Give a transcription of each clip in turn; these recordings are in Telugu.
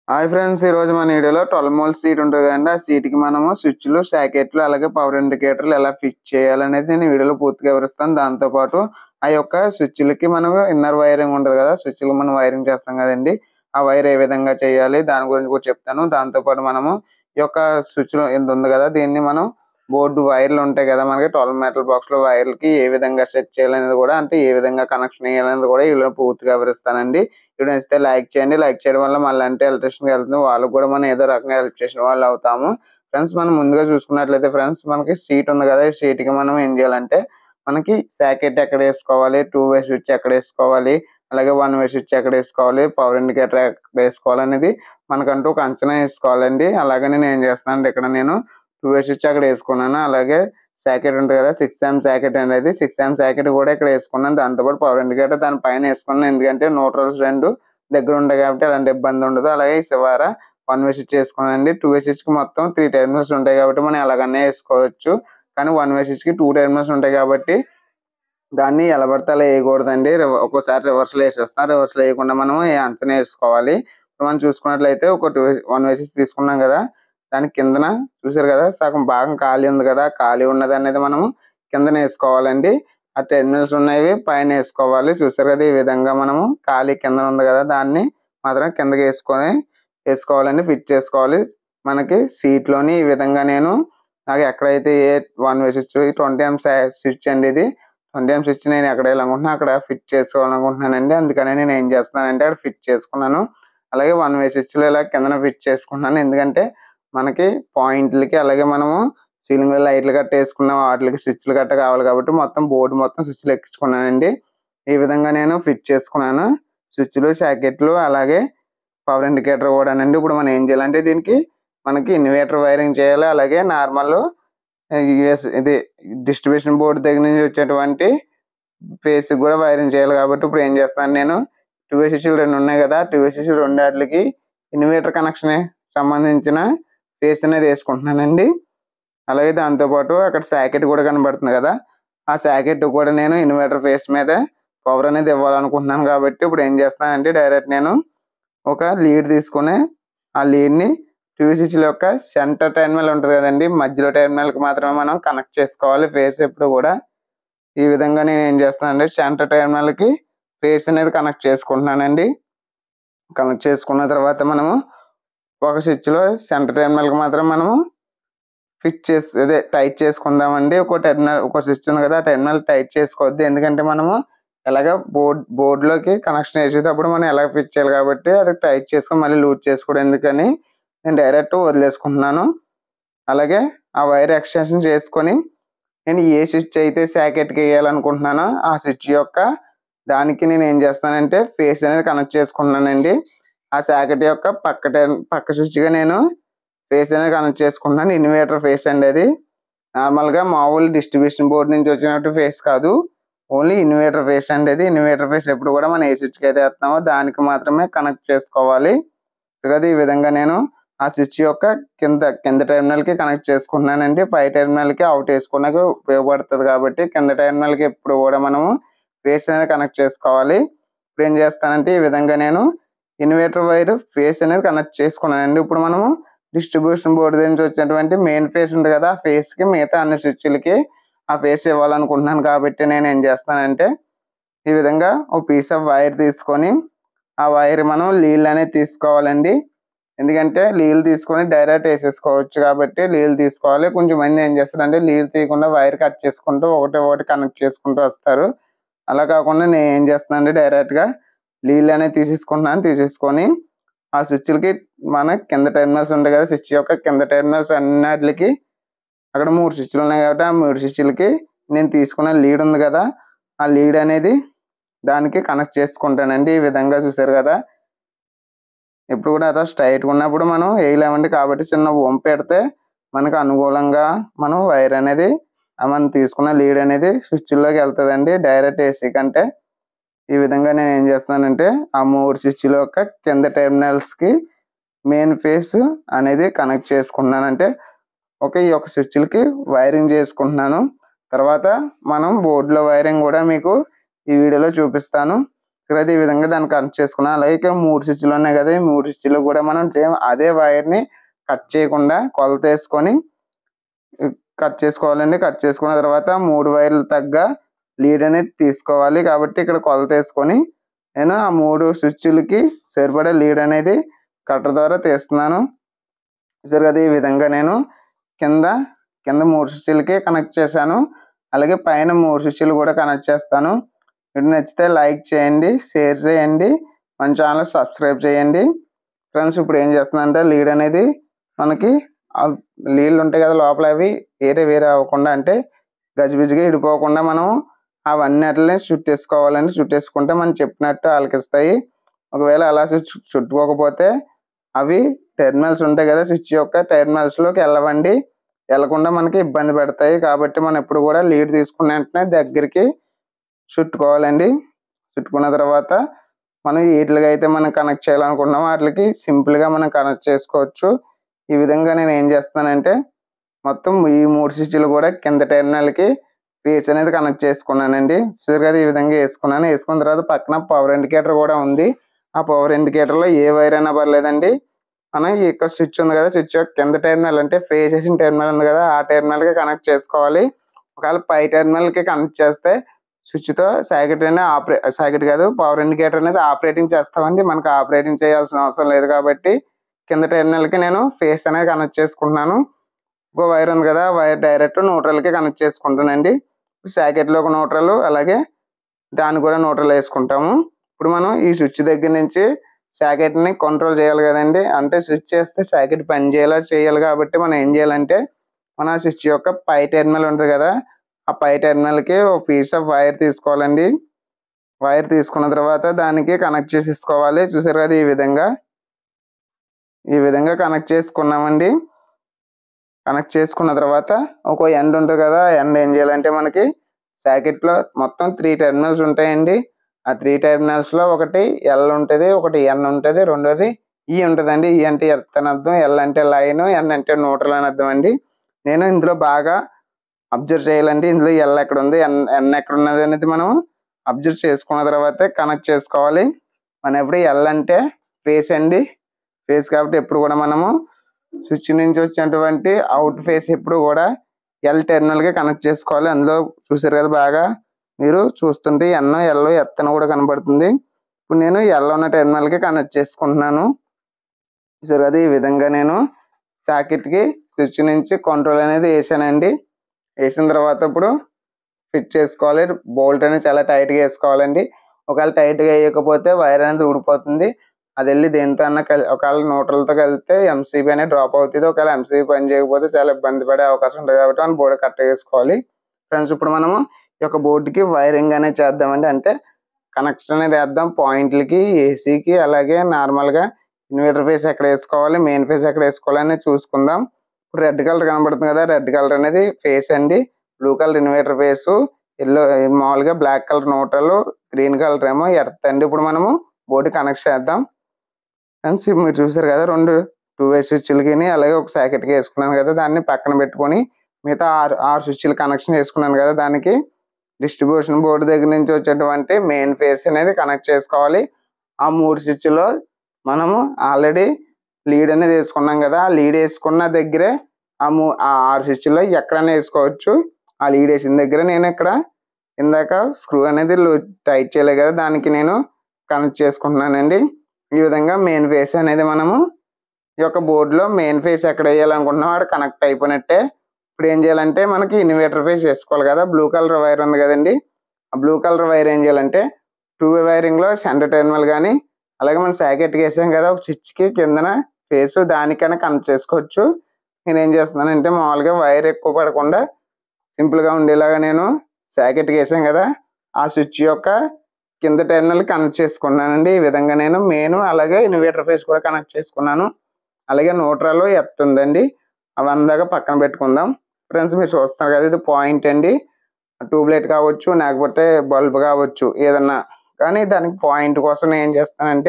హాయ్ ఫ్రెండ్స్ ఈ రోజు మన వీడియోలో ట్వెల్వ్ మోల్ సీట్ ఉంటుంది కదండి ఆ సీట్ కి మనము స్విచ్లు సాకెట్లు అలాగే పవర్ ఇండికేటర్లు ఎలా ఫిట్ చేయాలనేది నేను ఈ వీడియోలో పూర్తిగా వివరిస్తాను దాంతో పాటు ఆ యొక్క స్విచ్లకి మనం ఇన్నర్ వైరింగ్ ఉంటుంది కదా స్విచ్లు మనం వైరింగ్ చేస్తాం కదండి ఆ వైర్ ఏ విధంగా చేయాలి దాని గురించి కూడా చెప్తాను దాంతో పాటు మనము ఈ యొక్క స్విచ్ ఎంత ఉంది కదా దీన్ని మనం బోర్డు వైర్లు ఉంటాయి కదా మనకి ట్వెల్వ్ మీటర్ బాక్స్ లో వైర్లకి ఏ విధంగా సెట్ చేయాలనేది కూడా అంటే ఏ విధంగా కనెక్షన్ చేయాలనేది కూడా వీళ్ళు పూర్తిగా వివరిస్తానండి వీడియో నచ్చితే లైక్ చేయండి లైక్ చేయడం వల్ల మళ్ళీ అంటే ఎలక్ట్రిషన్కి వెళ్తుంది వాళ్ళకి కూడా మనం ఏదో రకంగా హెల్ప్ చేసిన వాళ్ళు అవుతాము ఫ్రెండ్స్ మనం ముందుగా చూసుకున్నట్లయితే ఫ్రెండ్స్ మనకి సీట్ ఉంది కదా ఈ సీట్ కి మనం ఏం చేయాలంటే మనకి సాకెట్ ఎక్కడ వేసుకోవాలి టూ వే స్విచ్ ఎక్కడ వేసుకోవాలి అలాగే వన్ వే స్విచ్ ఎక్కడ వేసుకోవాలి పవర్ ఇండికేటర్ ఎక్కడ వేసుకోవాలి అనేది మనకంటూ ఒక అంచనా వేసుకోవాలండి అలాగే నేను ఏం చేస్తానంటే ఇక్కడ నేను టూ వే స్విచ్ అక్కడ వేసుకున్నాను అలాగే సాకెట్ ఉంటుంది కదా సిక్స్ ఎం సాకెట్ అనేది సిక్స్ ఎం సాకెట్ కూడా ఇక్కడ వేసుకున్నాను దాంతోపాటు పవర్ ఇండికేటర్ దాని పైన వేసుకున్నాను ఎందుకంటే న్యూట్రల్స్ రెండు దగ్గర ఉంటాయి కాబట్టి ఎలాంటి ఇబ్బంది ఉండదు అలాగే ఈ శివార వన్ వే స్విచ్ వేసుకున్నానండి టూ వే స్విచ్ కి మొత్తం త్రీ టెర్మినల్స్ ఉంటాయి కాబట్టి మనం ఎలాగన్నా వేసుకోవచ్చు కానీ వన్ వే స్విచ్ కి టూ టెర్మినల్స్ ఉంటాయి కాబట్టి దాన్ని ఎలా పడితే అలా వేయకూడదండి రివ- ఒక్కోసారి రివర్స్ లో వేసేస్తాం రివర్స్ లో వేయకుండా మనం ఏ అంచనా వేసుకోవాలి ఇప్పుడు మనం చూసుకున్నట్లయితే ఒక టూ వన్ వే స్విచ్ తీసుకున్నాం కదా దాని కిందన చూసారు కదా సగం భాగం ఖాళీ ఉంది కదా ఖాళీ ఉన్నది అనేది మనము కిందన వేసుకోవాలండి ఆ టెర్మినల్స్ ఉన్నవి పైన వేసుకోవాలి చూసారు కదా ఈ విధంగా మనము ఖాళీ కింద ఉంది కదా దాన్ని మాత్రం కిందకి వేసుకొని వేసుకోవాలండి ఫిట్ చేసుకోవాలి మనకి సీట్ లోని ఈ విధంగా నేను నాకు ఎక్కడైతే ఏ one way switch twenty M switch అండి ఇది ట్వంటీ ఎం స్విచ్ నేను ఎక్కడ వేయాలనుకుంటున్నా అక్కడ ఫిట్ చేసుకోవాలనుకుంటున్నానండి అందుకని నేను ఏం చేస్తున్నానంటే అక్కడ ఫిట్ చేసుకున్నాను అలాగే వన్ వే స్విచ్ లో ఇలా కిందన ఫిట్ చేసుకున్నాను ఎందుకంటే మనకి పాయింట్లకి అలాగే మనము సీలింగ్ లో లైట్లు గట్ట వేసుకున్నాం వాటికి స్విచ్లు గట్ట కావాలి కాబట్టి మొత్తం బోర్డు మొత్తం స్విచ్లు ఎక్కించుకున్నానండి ఈ విధంగా నేను ఫిట్ చేసుకున్నాను స్విచ్లు సాకెట్లు అలాగే పవర్ ఇండికేటర్ కూడానండి ఇప్పుడు మనం ఏం చేయాలంటే దీనికి మనకి ఇన్వర్టర్ వైరింగ్ చేయాలి అలాగే నార్మల్ యుఎస్ ఇది డిస్ట్రిబ్యూషన్ బోర్డు దగ్గర నుంచి వచ్చేటువంటి ఫేస్ కూడా వైరింగ్ చేయాలి కాబట్టి ఇప్పుడు ఏం చేస్తాను నేను టూ స్విచ్లు రెండు ఉన్నాయి కదా టూ స్విచ్లు రెండు వాటికి ఇన్వర్టర్ కనెక్షన్ సంబంధించిన ఫేస్ అనేది వేసుకుంటున్నానండి అలాగే దాంతోపాటు అక్కడ సాకెట్ కూడా కనబడుతుంది కదా ఆ సాకెట్ కూడా నేను ఇన్వర్టర్ ఫేస్ మీద పవర్ అనేది ఇవ్వాలనుకుంటున్నాను కాబట్టి ఇప్పుడు ఏం చేస్తానంటే డైరెక్ట్ నేను ఒక లీడ్ తీసుకొని ఆ లీడ్ని టూ స్విచ్ల యొక్క సెంటర్ టెర్మినల్ ఉంటుంది కదండి మధ్యలో టెర్మినల్కి మాత్రమే మనం కనెక్ట్ చేసుకోవాలి ఫేస్ ఎప్పుడు కూడా ఈ విధంగా నేను ఏం చేస్తానంటే సెంటర్ టెర్మినల్కి ఫేస్ అనేది కనెక్ట్ చేసుకుంటున్నానండి కనెక్ట్ చేసుకున్న తర్వాత మనము ఒక స్విచ్లో సెంటర్ టెర్మినల్కి మాత్రం మనము ఫిట్ చేసి అదే టైట్ చేసుకుందామండి ఒక టెర్మినల్ ఒక స్విచ్ ఉంది కదా ఆ టెర్మినల్ టైట్ చేసుకోవద్దు ఎందుకంటే మనము ఎలాగ బోర్డ్ బోర్డులోకి కనెక్షన్ వేసేటప్పుడు మనం ఎలా ఫిట్ చేయాలి కాబట్టి అది టైట్ చేసుకొని మళ్ళీ లూజ్ చేసుకోవడం ఎందుకని నేను డైరెక్ట్ వదిలేసుకుంటున్నాను అలాగే ఆ వైర్ ఎక్స్టెన్షన్ చేసుకొని నేను ఏ స్విచ్ అయితే సాకెట్కి వేయాలనుకుంటున్నానో ఆ స్విచ్ యొక్క దానికి నేను ఏం చేస్తానంటే ఫేస్ అనేది కనెక్ట్ చేసుకున్నానండి ఆ సాకెట్ యొక్క పక్క టెర్- పక్క స్విచ్గా నేను ఫేస్ అనేది కనెక్ట్ చేసుకుంటున్నాను ఇన్వర్టర్ ఫేస్ అండి అది నార్మల్గా మామూలు డిస్ట్రిబ్యూషన్ బోర్డు నుంచి వచ్చినట్టు ఫేస్ కాదు ఓన్లీ ఇన్వర్టర్ ఫేస్ అండి అది ఇన్వర్టర్ ఫేస్ ఎప్పుడు కూడా మనం ఏ స్విచ్కి అయితే వేస్తామో దానికి మాత్రమే కనెక్ట్ చేసుకోవాలి సో కదా ఈ విధంగా నేను ఆ స్విచ్ యొక్క కింద కింద టెర్మినల్ కి కనెక్ట్ చేసుకున్నానండి పై టెర్మినల్ కి అవుట్ వేసుకోవడానికి ఉపయోగపడుతుంది కాబట్టి కింద టెర్మినల్ కి ఎప్పుడు కూడా మనము ఫేస్ అనేది కనెక్ట్ చేసుకోవాలి ఇప్పుడు ఏం చేస్తానంటే ఈ విధంగా నేను ఇన్వర్టర్ వైర్ ఫేస్ అనేది కనెక్ట్ చేసుకున్నానండి ఇప్పుడు మనము డిస్ట్రిబ్యూషన్ బోర్డు నుంచి వచ్చినటువంటి మెయిన్ ఫేస్ ఉంది కదా ఆ ఫేస్ కి మిగతా అన్ని స్విచ్లకి ఆ ఫేస్ ఇవ్వాలనుకుంటున్నాను కాబట్టి నేను ఏం చేస్తానంటే ఈ విధంగా ఒక పీస్ ఆఫ్ వైర్ తీసుకొని ఆ వైర్ మనం లీల్ అనేది తీసుకోవాలండి ఎందుకంటే లీల్ తీసుకొని డైరెక్ట్ వేసేసుకోవచ్చు కాబట్టి లీల్ తీసుకోవాలి కొంచెం మంది ఏం చేస్తారంటే లీల్ తీయకుండా వైర్ కట్ చేసుకుంటూ ఒకటి ఒకటి కనెక్ట్ చేసుకుంటూ వస్తారు అలా కాకుండా నేను ఏం చేస్తానంటే డైరెక్ట్ గా లీల్ అనేది తీసేసుకుంటున్నాను తీసేసుకొని ఆ స్విచ్లకి మన కింద టెర్మినల్స్ ఉంటాయి కదా స్విచ్ యొక్క కింద టెర్మినల్స్ అన్నిటికి అక్కడ మూడు స్విచ్లు ఉన్నాయి కాబట్టి ఆ మూడు స్విచ్లకి నేను తీసుకున్న లీడ్ ఉంది కదా ఆ లీడ్ అనేది దానికి కనెక్ట్ చేసుకుంటానండి ఈ విధంగా చూసారు కదా ఎప్పుడు కూడా అలా స్ట్రైట్ ఉన్నప్పుడు మనం వేయలేమండి కాబట్టి చిన్న వంపు పెడితే మనకు అనుకూలంగా మనం వైర్ అనేది ఆ మనం తీసుకున్న లీడ్ అనేది స్విచ్లోకి వెళ్తుందండి డైరెక్ట్ ఏసీ కంటే ఈ విధంగా నేను ఏం చేస్తానంటే ఆ మూడు స్విచ్ల యొక్క కింద టెర్మినల్స్ కి మెయిన్ ఫేస్ అనేది కనెక్ట్ చేసుకున్నానంటే ఒక ఈ యొక్క స్విచ్లకి వైరింగ్ చేసుకుంటున్నాను తర్వాత మనం బోర్డులో వైరింగ్ కూడా మీకు ఈ వీడియోలో చూపిస్తాను తర్వాత ఈ విధంగా దాన్ని కనెక్ట్ చేసుకున్నాం అలాగే ఇక్కడ మూడు స్విచ్లు ఉన్నాయి కదా ఈ మూడు స్విచ్లు కూడా మనం సేమ్ అదే వైర్ ని కట్ చేయకుండా కొలత వేసుకొని కట్ చేసుకోవాలండి కట్ చేసుకున్న తర్వాత మూడు వైర్లు తగ్గ లీడ్ అనేది తీసుకోవాలి కాబట్టి ఇక్కడ కొలత వేసుకొని నేను ఆ మూడు స్విచ్లకి సరిపడే లీడ్ అనేది కట్టర్ ద్వారా తీస్తున్నాను చూసారు కదా ఈ విధంగా నేను కింద కింద మూడు స్విచ్లకి కనెక్ట్ చేశాను అలాగే పైన మూడు స్విచ్లు కూడా కనెక్ట్ చేస్తాను వీడియో నచ్చితే లైక్ చేయండి షేర్ చేయండి మన ఛానల్ సబ్స్క్రైబ్ చేయండి ఫ్రెండ్స్ ఇప్పుడు ఏం చేస్తుందంటే లీడ్ అనేది మనకి నీళ్ళు ఉంటాయి కదా లోపల అవి వేరే వేరే అవ్వకుండా అంటే గజిబిజిగా ఇడిపోకుండా మనం అవన్నీ చుట్టేసుకోవాలండి చుట్టేసుకుంటే మనం చెప్పినట్టు ఆలకిస్తాయి ఒకవేళ అలా చుట్టు చుట్టుకోకపోతే అవి టెర్మినల్స్ ఉంటాయి కదా స్విచ్ యొక్క టెర్మినల్స్ లోకి వెళ్ళవండి వెళ్ళకుండా మనకి ఇబ్బంది పెడతాయి కాబట్టి మనం ఎప్పుడు కూడా లీడ్ తీసుకున్న వెంటనే దగ్గరికి చుట్టుకోవాలండి చుట్టుకున్న తర్వాత మనం వీటికి అయితే మనం కనెక్ట్ చేయాలనుకున్నాం వాటికి సింపుల్ గా మనం కనెక్ట్ చేసుకోవచ్చు ఈ విధంగా నేను ఏం చేస్తానంటే మొత్తం ఈ మూడు స్విచ్లు కూడా కింద టెర్మినల్ కి ఫేస్ అనేది కనెక్ట్ చేసుకున్నానండి చూసారు కదా ఈ విధంగా వేసుకున్నాను వేసుకున్న తర్వాత పక్కన పవర్ ఇండికేటర్ కూడా ఉంది ఆ పవర్ ఇండికేటర్ లో ఏ వైర్ అయినా పర్లేదండి మనం ఈ యొక్క స్విచ్ ఉంది కదా స్విచ్ యొక్క కింద టెర్మినల్ అంటే ఫేస్ చేసిన టెర్మినల్ ఉంది కదా ఆ టెర్మినల్ కి కనెక్ట్ చేసుకోవాలి ఒకవేళ పై టెర్మినల్ కి కనెక్ట్ చేస్తే స్విచ్ తో సర్క్యూట్ అనేది ఆపరే సర్క్యూట్ కాదు పవర్ ఇండికేటర్ అనేది ఆపరేటింగ్ చేస్తామండి మనకు ఆపరేటింగ్ చేయాల్సిన అవసరం లేదు కాబట్టి కింద టెర్మినల్ కి నేను ఫేస్ అనేది కనెక్ట్ చేసుకుంటున్నాను ఇంకో వైర్ ఉంది కదా వైర్ డైరెక్ట్ న్యూట్రల్ కి కనెక్ట్ చేసుకుంటానండి సాకెట్ లో ఒక న్యూట్రల్ అలాగే దాన్ని కూడా న్యూట్రల్ వేసుకుంటాము ఇప్పుడు మనం ఈ స్విచ్ దగ్గర నుంచి సాకెట్ ని కంట్రోల్ చేయాలి కదండి అంటే స్విచ్ చేస్తే సాకెట్ పని చేయాలా చేయాలి కాబట్టి మనం ఏం చేయాలంటే మన స్విచ్ యొక్క పై టెర్మినల్ ఉంటుంది కదా ఆ పై టెర్మినల్ కి ఒక పీస్ ఆఫ్ వైర్ తీసుకోవాలండి వైర్ తీసుకున్న తర్వాత దానికి కనెక్ట్ చేసేసుకోవాలి చూసారు కదా ఈ విధంగా ఈ విధంగా కనెక్ట్ చేసుకున్నామండి కనెక్ట్ చేసుకున్న తర్వాత ఒక ఎండ్ ఉంటుంది కదా ఎండ్ ఏం చేయాలంటే మనకి సాకెట్ లో మొత్తం త్రీ టెర్మినల్స్ ఉంటాయండి ఆ త్రీ టెర్మినల్స్ లో ఒకటి ఎల్ ఉంటుంది ఒకటి ఎన్ ఉంటుంది రెండోది ఈ ఉంటుందండి ఈ అంటే ఎర్త్ అని అర్థం ఎల్ అంటే లైన్ ఎన్ అంటే న్యూట్రల్ అని అర్థం అండి నేను ఇందులో బాగా అబ్జర్వ్ చేయాలండి ఇందులో ఎల్ ఎక్కడ ఉంది ఎన్ ఎన్ ఎక్కడ ఉన్నది అనేది మనం అబ్జర్వ్ చేసుకున్న తర్వాత కనెక్ట్ చేసుకోవాలి మన ఎప్పుడు ఎల్ అంటే ఫేస్ అండి ఫేస్ కాబట్టి ఎప్పుడు కూడా మనము స్విచ్ నుంచి వచ్చినటువంటి అవుట్ ఫేస్ ఎప్పుడు కూడా ఎల్ టెర్మినల్ కి కనెక్ట్ చేసుకోవాలి అందులో చూసారు కదా బాగా మీరు చూస్తుంటే ఎన్ ఎల్ ఎత్తన కూడా కనబడుతుంది ఇప్పుడు నేను ఎల్ ఉన్న టెర్మినల్ కి కనెక్ట్ చేసుకుంటున్నాను చూసారు కదా ఈ విధంగా నేను సాకెట్ కి స్విచ్ నుంచి కంట్రోల్ అనేది వేసానండి వేసిన తర్వాత ఇప్పుడు ఫిట్ చేసుకోవాలి బోల్ట్ అనేది చాలా టైట్ గా వేసుకోవాలండి ఒకవేళ టైట్ గా వేయకపోతే వైర్ అనేది ఊడిపోతుంది అది వెళ్ళి దేనితో అన్న కలి ఒకవేళ న్యూట్రల్ తో కలిపితే ఎంసీబీ అనేది డ్రాప్ అవుతుంది ఒకవేళ ఎంసీబీ పని చేయకపోతే చాలా ఇబ్బంది పడే అవకాశం ఉంటుంది కాబట్టి మనం బోర్డు కట్ చేసుకోవాలి ఫ్రెండ్స్ ఇప్పుడు మనము ఈ యొక్క బోర్డుకి వైరింగ్ అనేది చేద్దామండి అంటే కనెక్షన్ అనేది వేద్దాం పాయింట్లకి ఏసీకి అలాగే నార్మల్ గా ఇన్వర్టర్ ఫేస్ ఎక్కడ వేసుకోవాలి మెయిన్ ఫేస్ ఎక్కడ వేసుకోవాలి అనేది చూసుకుందాం ఇప్పుడు రెడ్ కలర్ కనబడుతుంది కదా రెడ్ కలర్ అనేది ఫేస్ అండి blue colour inverter phase yellow మామూలుగా black colour neutral green colour ఏమో ఎర్త్ అండి ఇప్పుడు మనము బోర్డు కనెక్ట్ చేద్దాం ఫ్రెండ్స్ మీరు చూసారు కదా రెండు టూ వే స్విచ్లకి అలాగే ఒక సాకెట్కి వేసుకున్నాను కదా దాన్ని పక్కన పెట్టుకొని మిగతా ఆరు ఆరు స్విచ్లు కనెక్షన్ చేసుకున్నాను కదా దానికి డిస్ట్రిబ్యూషన్ బోర్డు దగ్గర నుంచి వచ్చేటువంటి మెయిన్ ఫేస్ అనేది కనెక్ట్ చేసుకోవాలి ఆ మూడు స్విచ్లో మనము ఆల్రెడీ లీడ్ అనేది వేసుకున్నాం కదా ఆ లీడ్ వేసుకున్న దగ్గరే ఆ మూ ఆ ఆరు స్విచ్లో ఎక్కడైనా వేసుకోవచ్చు ఆ లీడ్ వేసిన దగ్గర నేను ఇక్కడ ఇందాక స్క్రూ అనేది టైట్ చేయలేదు కదా దానికి నేను కనెక్ట్ చేసుకుంటున్నానండి ఈ విధంగా మెయిన్ ఫేస్ అనేది మనము ఈ యొక్క బోర్డులో మెయిన్ ఫేస్ ఎక్కడ వేయాలనుకుంటున్నాం అక్కడ కనెక్ట్ అయిపోయినట్టే ఇప్పుడు ఏం చేయాలంటే మనకి ఇన్వర్టర్ ఫేస్ వేసుకోవాలి కదా బ్లూ కలర్ వైర్ ఉంది కదండి ఆ బ్లూ కలర్ వైర్ ఏం చేయాలంటే టూ వే వైరింగ్ లో సెంటర్ టెర్మినల్ కానీ అలాగే మనం సాకెట్కి వేసాం కదా ఒక స్విచ్ కి కిందన ఫేస్ దానికైనా కనెక్ట్ చేసుకోవచ్చు నేను ఏం చేస్తున్నానంటే మామూలుగా వైర్ ఎక్కువ పడకుండా సింపుల్ గా ఉండేలాగా నేను సాకెట్కి వేసాం కదా ఆ స్విచ్ యొక్క కింద టెర్మినల్ కనెక్ట్ చేసుకున్నానండి ఈ విధంగా నేను మెయిన్ అలాగే ఇన్వర్టర్ ఫేస్ కూడా కనెక్ట్ చేసుకున్నాను అలాగే న్యూట్రల్ ఎత్తుందండి అవి అందాక పక్కన పెట్టుకుందాం ఫ్రెండ్స్ మీరు చూస్తున్నారు కదా ఇది పాయింట్ అండి ట్యూబ్లైట్ కావచ్చు లేకపోతే బల్బ్ కావచ్చు ఏదన్నా కానీ దానికి పాయింట్ కోసం నేను ఏం చేస్తానంటే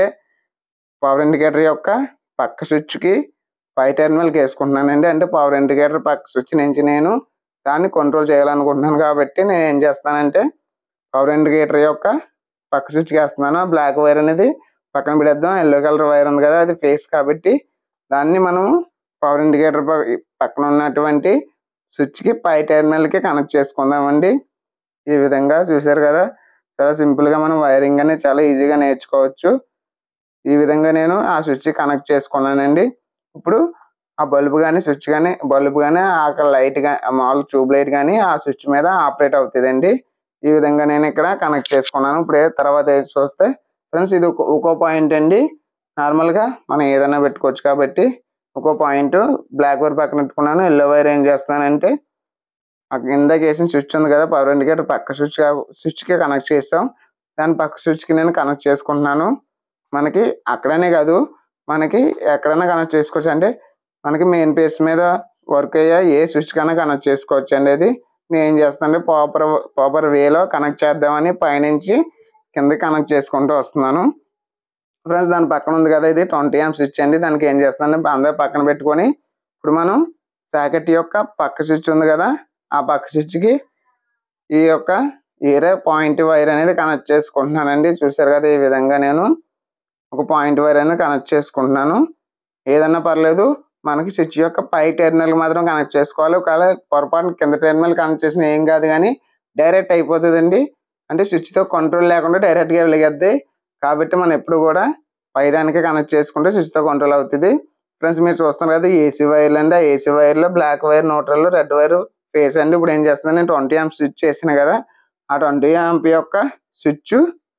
పవర్ ఇండికేటర్ యొక్క పక్క స్విచ్కి పై టెర్మినల్కి వేసుకుంటున్నానండి అంటే పవర్ ఇండికేటర్ పక్క స్విచ్ నుంచి నేను దాన్ని కంట్రోల్ చేయాలనుకుంటున్నాను కాబట్టి నేను ఏం చేస్తానంటే పవర్ ఇండికేటర్ యొక్క పక్క స్విచ్కి వేస్తున్నాను బ్లాక్ వైర్ అనేది పక్కన పెడేద్దాం ఎల్లో కలర్ వైర్ ఉంది కదా అది ఫేస్ కాబట్టి దాన్ని మనం పవర్ ఇండికేటర్ పక్కన ఉన్నటువంటి స్విచ్కి పై టెర్మినల్కి కనెక్ట్ చేసుకుందామండి ఈ విధంగా చూశారు కదా చాలా సింపుల్గా మనం వైరింగ్ అనేది చాలా ఈజీగా నేర్చుకోవచ్చు ఈ విధంగా నేను ఆ స్విచ్ కనెక్ట్ చేసుకున్నానండి ఇప్పుడు ఆ బల్బు కానీ స్విచ్ కానీ బల్బు కానీ అక్కడ లైట్ కానీ మామూలు ట్యూబ్ లైట్ కానీ ఆ స్విచ్ మీద ఆపరేట్ అవుతుందండి ఈ విధంగా నేను ఇక్కడ కనెక్ట్ చేసుకున్నాను ఇప్పుడు తర్వాత ఏది చూస్తే ఫ్రెండ్స్ ఇది ఒక ఒక్కో పాయింట్ అండి నార్మల్గా మనం ఏదైనా పెట్టుకోవచ్చు కాబట్టి ఒక్కో పాయింట్ బ్లాక్ వైర్ పక్కన పెట్టుకున్నాను ఎల్లో వైర్ ఏం చేస్తానంటే అక్కడ ఇందాక వేసిన స్విచ్ ఉంది కదా పవర్ ఇండికేటర్ పక్క స్విచ్ స్విచ్కి కనెక్ట్ చేస్తాం దాని పక్క స్విచ్కి నేను కనెక్ట్ చేసుకుంటున్నాను మనకి అక్కడనే కాదు మనకి ఎక్కడైనా కనెక్ట్ చేసుకోవచ్చు అంటే మనకి మెయిన్ పేస్ మీద వర్క్ అయ్యే ఏ స్విచ్ కన్నా కనెక్ట్ చేసుకోవచ్చు అండి అది నేను ఏం చేస్తానంటే ప్రాపర్ ప్రాపర్ వేలో కనెక్ట్ చేద్దామని పైనుంచి కింద కనెక్ట్ చేసుకుంటూ వస్తున్నాను ఫ్రెండ్స్ దాని పక్కన ఉంది కదా ఇది ట్వంటీ ఎం స్విచ్ అండి దానికి ఏం చేస్తానంటే అందరూ పక్కన పెట్టుకొని ఇప్పుడు మనం సాకెట్ యొక్క పక్క స్విచ్ ఉంది కదా ఆ పక్క స్విచ్కి ఈ యొక్క ఏరే పాయింట్ వైర్ అనేది కనెక్ట్ చేసుకుంటున్నానండి చూసారు కదా ఈ విధంగా నేను ఒక పాయింట్ వైర్ అనేది కనెక్ట్ చేసుకుంటున్నాను ఏదన్నా పర్లేదు మనకి స్విచ్ యొక్క పై టెర్మినల్ మాత్రం కనెక్ట్ చేసుకోవాలి ఒకవేళ పొరపాటు కింద టెర్మినల్ కనెక్ట్ చేసిన ఏం కాదు కానీ డైరెక్ట్ అయిపోతుందండి అంటే స్విచ్తో కంట్రోల్ లేకుండా డైరెక్ట్గా వెలిగద్ది కాబట్టి మనం ఎప్పుడు కూడా పైదానికే కనెక్ట్ చేసుకుంటే స్విచ్తో కంట్రోల్ అవుతుంది ఫ్రెండ్స్ మీరు చూస్తున్నారు కదా ఏసీ వైర్లు అండి ఆ ఏసీ వైర్లో black wire neutral red wire phase అండి ఇప్పుడు ఏం చేస్తున్నాను నేను ట్వంటీ ఆంప్ స్విచ్ చేసిన కదా ఆ ట్వంటీ ఆంప్ యొక్క స్విచ్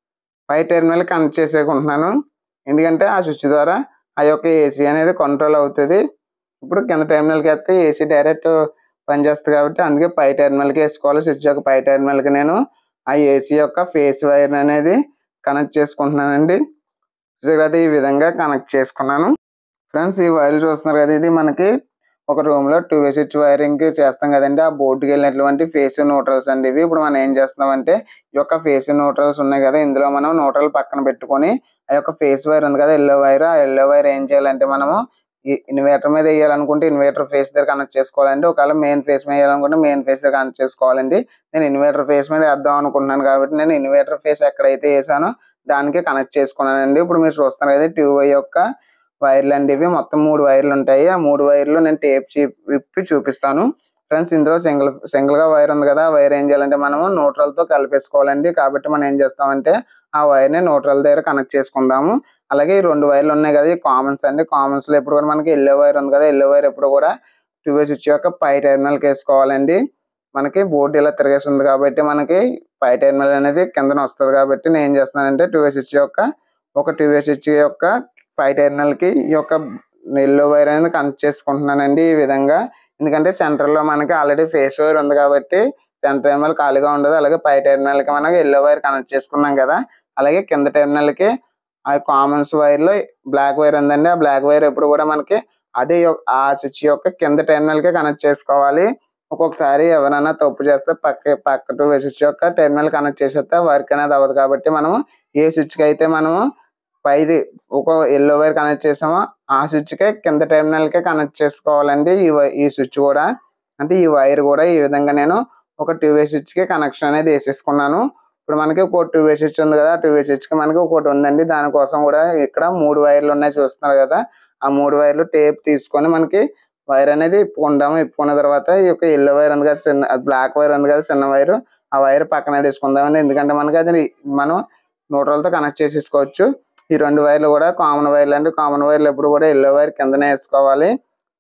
పై టెర్మినల్ కనెక్ట్ చేసేసుకుంటున్నాను ఎందుకంటే ఆ స్విచ్ ద్వారా ఆ యొక్క ఏసీ అనేది కంట్రోల్ అవుతుంది ఇప్పుడు కింద టెర్మినల్కి వేస్తే ఏసీ డైరెక్ట్ పనిచేస్తుంది కాబట్టి అందుకే పై టెర్మినల్కి వేసుకోవాలి స్విచ్ యొక్క పై టెర్మినల్కి నేను ఆ ఏసీ యొక్క ఫేస్ వైర్ అనేది కనెక్ట్ చేసుకుంటున్నానండి చూసారు కదా ఈ విధంగా కనెక్ట్ చేసుకున్నాను ఫ్రెండ్స్ ఈ వైర్లు చూస్తున్నారు కదా ఇది మనకి ఒక రూమ్ లో టూ వే స్విచ్ వైరింగ్ కి చేస్తాం కదండి ఆ బోర్డుకి వెళ్ళినటువంటి ఫేస్ న్యూట్రల్స్ అండి ఇవి ఇప్పుడు మనం ఏం చేస్తున్నామంటే ఈ యొక్క ఫేస్ న్యూట్రల్స్ ఉన్నాయి కదా ఇందులో మనం న్యూట్రల్ పక్కన పెట్టుకొని ఆ యొక్క ఫేస్ వైర్ ఉంది కదా ఎల్లో వైర్ ఆ ఎల్లో వైర్ ఏం చేయాలంటే మనము ఈ ఇన్వర్టర్ మీద వేయాలనుకుంటే ఇన్వర్టర్ ఫేస్ దగ్గర కనెక్ట్ చేసుకోవాలండి ఒకవేళ మెయిన్ ఫేస్ మీద వేయాలనుకుంటే మెయిన్ ఫేస్ దగ్గర కనెక్ట్ చేసుకోవాలండి నేను ఇన్వర్టర్ ఫేస్ మీద వేద్దాం అనుకుంటున్నాను కాబట్టి నేను ఇన్వర్టర్ ఫేస్ ఎక్కడైతే వేసానో దానికి కనెక్ట్ చేసుకున్నానండి ఇప్పుడు మీరు చూస్తున్నారు కదా ట్యూబ్ యొక్క వైర్లు అండి ఇవి మొత్తం మూడు వైర్లు ఉంటాయి ఆ మూడు వైర్లు నేను టేప్ విప్పి చూపిస్తాను ఫ్రెండ్స్ ఇందులో సింగిల్ సింగిల్ గా వైర్ ఉంది కదా ఆ వైర్ ఏం చేయాలంటే మనము న్యూట్రల్ తో కలిపేసుకోవాలండి కాబట్టి మనం ఏం చేస్తామంటే ఆ వైర్ ని న్యూట్రల్ దగ్గర కనెక్ట్ చేసుకుందాము అలాగే ఈ రెండు వైర్లు ఉన్నాయి కదా ఈ కామన్స్ అండి కామన్స్ లో ఎప్పుడు కూడా మనకి ఎల్లో వైర్ ఉంది కదా ఎల్లో వైర్ ఎప్పుడు కూడా టూ వే స్విచ్ యొక్క పై టెర్మినల్ కి వేసుకోవాలండి మనకి బోర్డు ఇలా తిరిగేస్తుంది కాబట్టి మనకి పై టెర్మినల్ అనేది కిందన వస్తుంది కాబట్టి నేను ఏం చేస్తున్నానంటే టూ వే స్విచ్ యొక్క ఒక టూ వే స్విచ్ యొక్క పై టెర్మినల్ కి ఈ యొక్క ఎల్లో వైర్ అనేది కనెక్ట్ చేసుకుంటున్నానండి ఈ విధంగా ఎందుకంటే సెంటర్ లో మనకి ఆల్రెడీ ఫేస్ వైర్ ఉంది కాబట్టి సెంటర్ టెర్మినల్ ఖాళీగా ఉండదు అలాగే పై టెర్మినల్ కి మనకి ఎల్లో వైర్ కనెక్ట్ చేసుకున్నాం కదా అలాగే కింద టెర్మినల్ కి ఆ కామన్స్ వైర్ లో బ్లాక్ వైర్ ఉందండి ఆ బ్లాక్ వైర్ ఎప్పుడు కూడా మనకి అదే యొ- ఆ స్విచ్ యొక్క కింద టెర్మినల్ కి కనెక్ట్ చేసుకోవాలి ఒక్కొక్కసారి ఎవరైనా తప్పు చేస్తే పక్క పక్క టు స్విచ్ యొక్క టెర్మినల్ కనెక్ట్ చేసేస్తే వర్క్ అనేది అవ్వదు కాబట్టి మనము ఏ స్విచ్ కి అయితే మనము పైది ఒక ఎల్లో వైర్ కనెక్ట్ చేసామో ఆ స్విచ్ కే కింద టెర్మినల్ కే కనెక్ట్ చేసుకోవాలండి ఈ వై- ఈ స్విచ్ కూడా అంటే ఈ వైర్ కూడా ఈ విధంగా నేను ఒక టూ వే స్విచ్ కి కనెక్షన్ అనేది వేసేసుకున్నాను ఇప్పుడు మనకి ఒక టూ వే స్విచ్ ఉంది కదా టూ వే స్విచ్ కి మనకి ఒకటి ఉందండి దానికోసం కూడా ఇక్కడ మూడు వైర్లు ఉన్నాయి చూస్తున్నారు కదా ఆ మూడు వైర్లు టేప్ తీసుకొని మనకి వైర్ అనేది ఇప్పుకుంటాము ఇప్పుకున్న తర్వాత ఈ యొక్క ఎల్లో వైర్ ఉంది కదా చిన్న బ్లాక్ వైర్ ఉంది కదా చిన్న వైర్ ఆ వైర్ పక్కన తీసుకుందామండి ఎందుకంటే మనకి అది మనం న్యూట్రల్ తో కనెక్ట్ చేసేసుకోవచ్చు ఈ రెండు వైర్లు కూడా కామన్ వైర్లు అండి కామన్ వైర్లు ఎప్పుడు కూడా ఎల్లో వైర్ కిందనే వేసుకోవాలి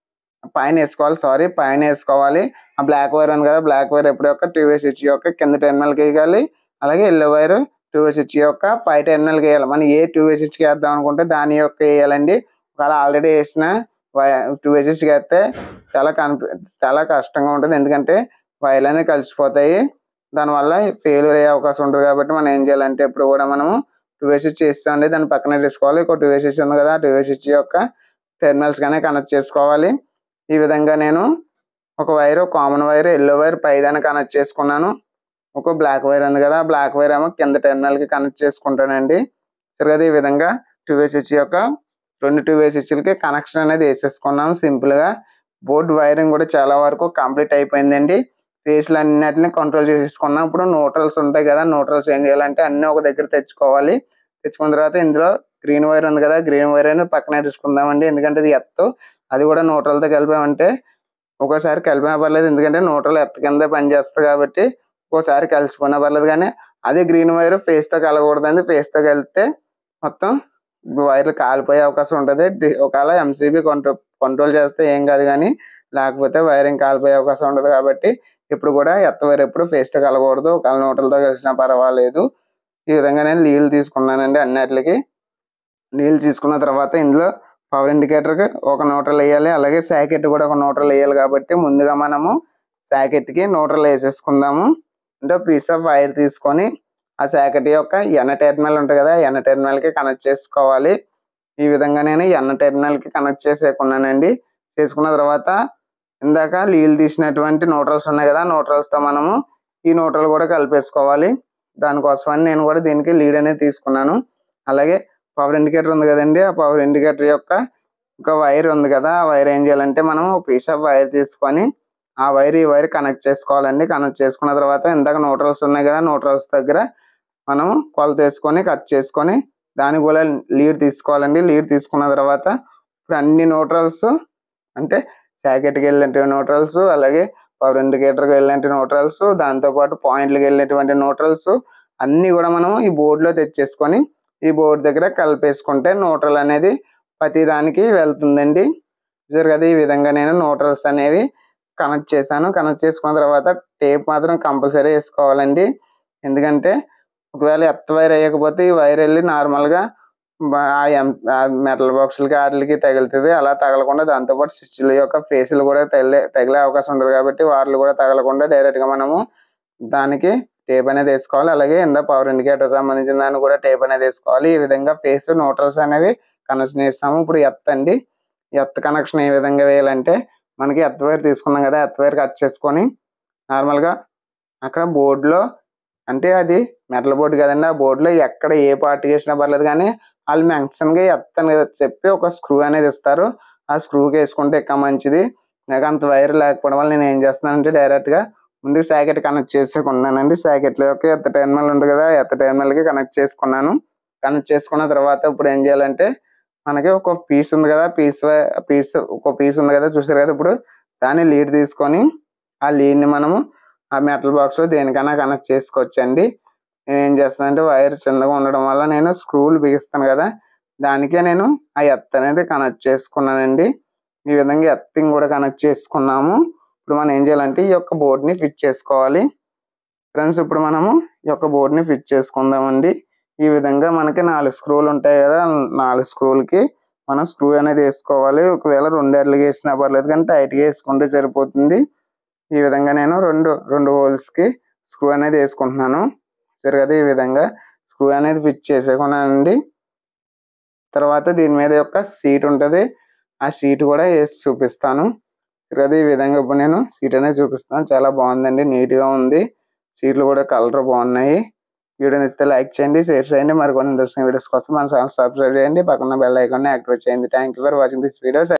పైన వేసుకోవాలి సారీ పైన వేసుకోవాలి ఆ బ్లాక్ వైర్ ఉంది కదా బ్లాక్ వైర్ ఎప్పుడు యొక్క టూ వే స్విచ్ యొక్క కింద టెర్మినల్ కి వేయాలి అలాగే yellow wire two way switch యొక్క పై టెర్మినల్ కి వేయాలి మనం ఏ టూ వే స్విచ్ కి వేద్దాం అనుకుంటే దాని యొక్క వేయాలండి ఒకవేళ ఆల్రెడీ వేసిన టూ వే స్విచ్ కి వేస్తే చాలా కన్ఫ్యూ చాలా కష్టంగా ఉంటుంది ఎందుకంటే వైర్లు అనేవి కలిసిపోతాయి దానివల్ల ఫెయిల్యూర్ అయ్యే అవకాశం ఉంటుంది కాబట్టి మనం ఏం చేయాలంటే ఎప్పుడు కూడా మనము టూ వే స్విచ్ చేస్తామండి దాన్ని పక్కనే తీసుకోవాలి ఒక టూ వే స్విచ్ ఉంది కదా టూ వే స్విచ్ యొక్క టెర్మినల్స్ కానీ కనెక్ట్ చేసుకోవాలి ఈ విధంగా నేను ఒక wire common wire yellow wire పైదాన్ని కనెక్ట్ చేసుకున్నాను ఒక బ్లాక్ వైర్ ఉంది కదా ఆ బ్లాక్ వైర్ ఏమో కింద టెర్మినల్ కి కనెక్ట్ చేసుకుంటానండి సరే కదా ఈ విధంగా టూ వే స్విచ్ యొక్క రెండు టూ వే స్విచ్లకి కనెక్షన్ అనేది వేసేసుకున్నాం సింపుల్ గా బోర్డ్ వైరింగ్ కూడా చాలా వరకు కంప్లీట్ అయిపోయిందండి ఫేస్లు అన్నిటిని కంట్రోల్ చేసేసుకున్నాం ఇప్పుడు న్యూట్రల్స్ ఉంటాయి కదా న్యూట్రల్స్ ఏం చేయాలంటే అన్ని ఒక దగ్గర తెచ్చుకోవాలి తెచ్చుకున్న తర్వాత ఇందులో గ్రీన్ వైర్ ఉంది కదా గ్రీన్ వైర్ అనేది పక్కన తీసుకుందామండి ఎందుకంటే ఇది ఎత్తు అది కూడా న్యూట్రల్తో కలిపామంటే ఒక్కోసారి కలిపినా పర్లేదు ఎందుకంటే న్యూట్రల్ ఎత్త కింద పనిచేస్తుంది కాబట్టి ఒక్కోసారి కలిసిపోయినా పర్లేదు కానీ అదే గ్రీన్ వైర్ ఫేస్తో కలగకూడదండి ఫేస్తో కలిపితే మొత్తం వైర్లు కాలిపోయే అవకాశం ఉంటుంది డి- ఒకవేళ ఎంసీబీ కంట్రోల్ కంట్రోల్ చేస్తే ఏం కాదు కానీ లేకపోతే వైరింగ్ కాలిపోయే అవకాశం ఉంటుంది కాబట్టి ఇప్పుడు కూడా ఎత్త వైర్ ఎప్పుడు ఫేస్తో కలగకూడదు ఒకవేళ నోట్లతో కలిసినా పర్వాలేదు ఈ విధంగా నేను నీళ్ళు తీసుకున్నానండి అన్నిటికి నీళ్ళు తీసుకున్న తర్వాత ఇందులో పవర్ ఇండికేటర్కి ఒక న్యూట్రల్ వేయాలి అలాగే శాకెట్ కూడా ఒక న్యూట్రల్ వేయాలి కాబట్టి ముందుగా మనము శాకెట్కి న్యూట్రల్ వేసేసుకుందాము అంటే పీస్ ఆఫ్ వైర్ తీసుకొని ఆ శాకెట్ యొక్క ఎన్న టెర్మినల్ ఉంటుంది కదా ఎన్న టెర్మినల్కి కనెక్ట్ చేసుకోవాలి ఈ విధంగా నేను ఎన్న టెర్మినల్కి కనెక్ట్ చేసేకున్నానండి చేసుకున్న తర్వాత ఇందాక నీళ్ళు తీసినటువంటి న్యూట్రల్స్ ఉన్నాయి కదా న్యూట్రల్స్తో మనము ఈ న్యూట్రల్ కూడా కలిపేసుకోవాలి దానికోసమని నేను కూడా దీనికి లీడ్ అనేది తీసుకున్నాను అలాగే పవర్ ఇండికేటర్ ఉంది కదండి ఆ పవర్ ఇండికేటర్ యొక్క ఒక వైర్ ఉంది కదా ఆ వైర్ ఏం చేయాలంటే మనం పీస్ ఆఫ్ వైర్ తీసుకొని ఆ వైర్ ఈ వైర్ కనెక్ట్ చేసుకోవాలండి కనెక్ట్ చేసుకున్న తర్వాత ఇందాక న్యూట్రల్స్ ఉన్నాయి కదా న్యూట్రల్స్ దగ్గర మనం కొలత వేసుకొని కట్ చేసుకొని దానికి కూడా లీడ్ తీసుకోవాలండి లీడ్ తీసుకున్న తర్వాత ఇప్పుడు అన్ని న్యూట్రల్స్ అంటే శాకెట్కి వెళ్ళినటువంటి న్యూట్రల్స్ అలాగే పవర్ ఇండికేటర్కి వెళ్ళినటువంటి న్యూట్రల్స్ దాంతోపాటు పాయింట్లకు వెళ్ళినటువంటి న్యూట్రల్స్ అన్నీ కూడా మనం ఈ బోర్డులో తెచ్చేసుకొని ఈ బోర్డు దగ్గర కలిపేసుకుంటే న్యూట్రల్ అనేది ప్రతి దానికి వెళ్తుందండి చూసారు కదా ఈ విధంగా నేను న్యూట్రల్స్ అనేవి కనెక్ట్ చేశాను కనెక్ట్ చేసుకున్న తర్వాత టేప్ మాత్రం కంపల్సరీ వేసుకోవాలండి ఎందుకంటే ఒకవేళ ఎత్త వైర్ వేయకపోతే ఈ వైర్ వెళ్ళి నార్మల్గా మెటల్ బాక్సులకి వాటికి తగులుతుంది అలా తగలకుండా దాంతోపాటు స్విచ్ల యొక్క ఫేసులు కూడా తగిలే తగిలే అవకాశం ఉంటుంది కాబట్టి వాటిలు కూడా తగలకుండా డైరెక్ట్గా మనము దానికి టేప్ అనేది వేసుకోవాలి అలాగే ఇందా పవర్ ఇండికేటర్ సంబంధించిన దాన్ని కూడా టేప్ అనేది వేసుకోవాలి ఈ విధంగా ఫేస్ న్యూట్రల్స్ అనేవి కనెక్షన్ చేస్తాము ఇప్పుడు ఎత్త అండి ఎత్త కనెక్షన్ ఏ విధంగా వేయాలంటే మనకి ఎత్త వైర్ తీసుకున్నాం కదా ఎత్త వైర్ కట్ చేసుకొని నార్మల్గా అక్కడ బోర్డులో అంటే అది మెటల్ బోర్డు కదండి ఆ బోర్డులో ఎక్కడ ఏ పార్ట్ చేసినా పర్లేదు కానీ వాళ్ళు మ్యాక్సిమంగా ఎత్తని చెప్పి ఒక స్క్రూ అనేది ఇస్తారు ఆ స్క్రూకి వేసుకుంటే ఇంకా మంచిది నాకు అంత వైర్ లేకపోవడం వల్ల నేను ఏం చేస్తున్నానంటే డైరెక్ట్గా ముందు సాకెట్ కనెక్ట్ చేసుకున్నానండి సాకెట్లో యొక్క ఎత్త టెర్మినల్ ఉంది కదా ఎత్త టెర్మినల్కి కనెక్ట్ చేసుకున్నాను కనెక్ట్ చేసుకున్న తర్వాత ఇప్పుడు ఏం చేయాలంటే మనకి ఒక పీస్ ఉంది కదా పీస్ పీస్ ఒక పీస్ ఉంది కదా చూసారు కదా ఇప్పుడు దాన్ని లీడ్ తీసుకొని ఆ లీడ్ని మనము ఆ మెటల్ బాక్స్లో దేనికైనా కనెక్ట్ చేసుకోవచ్చండి నేను ఏం చేస్తానంటే వైర్ చిన్నగా ఉండడం వల్ల నేను స్క్రూలు బిగిస్తాను కదా దానికే నేను ఆ ఎత్ అనేది కనెక్ట్ చేసుకున్నానండి ఈ విధంగా ఎత్తింగ్ కూడా కనెక్ట్ చేసుకున్నాము ఇప్పుడు మనం ఏం చేయాలంటే ఈ యొక్క బోర్డ్ని ఫిట్ చేసుకోవాలి ఫ్రెండ్స్ ఇప్పుడు మనము ఈ యొక్క బోర్డ్ని ఫిట్ చేసుకుందామండి ఈ విధంగా మనకి నాలుగు స్క్రూలు ఉంటాయి కదా నాలుగు స్క్రూలకి మనం స్క్రూ అనేది వేసుకోవాలి ఒకవేళ రెండు ఎడ్లకి వేసినా పర్లేదు కానీ టైట్గా వేసుకుంటే సరిపోతుంది ఈ విధంగా నేను రెండు రెండు హోల్స్కి స్క్రూ అనేది వేసుకుంటున్నాను సరే కదా ఈ విధంగా స్క్రూ అనేది ఫిట్ చేసేకున్నానండి తర్వాత దీని మీద యొక్క సీట్ ఉంటుంది ఆ సీట్ కూడా వేసి చూపిస్తాను సరే కదా ఈ విధంగా ఇప్పుడు నేను సీట్ అనేది చూపిస్తాను చాలా బాగుందండి నీట్గా ఉంది సీట్లు కూడా కలర్ బాగున్నాయి వీడియో నచ్చితే లైక్ చేయండి షేర్ చేయండి మరికొన్ని ఇంట్రెస్టింగ్ వీడియోస్ కోసం మన ఛానల్ సబ్స్క్రైబ్ చేయండి పక్కన బెల్ ఐకాన్ యాక్టివేట్ చేయండి thank you for watching this videos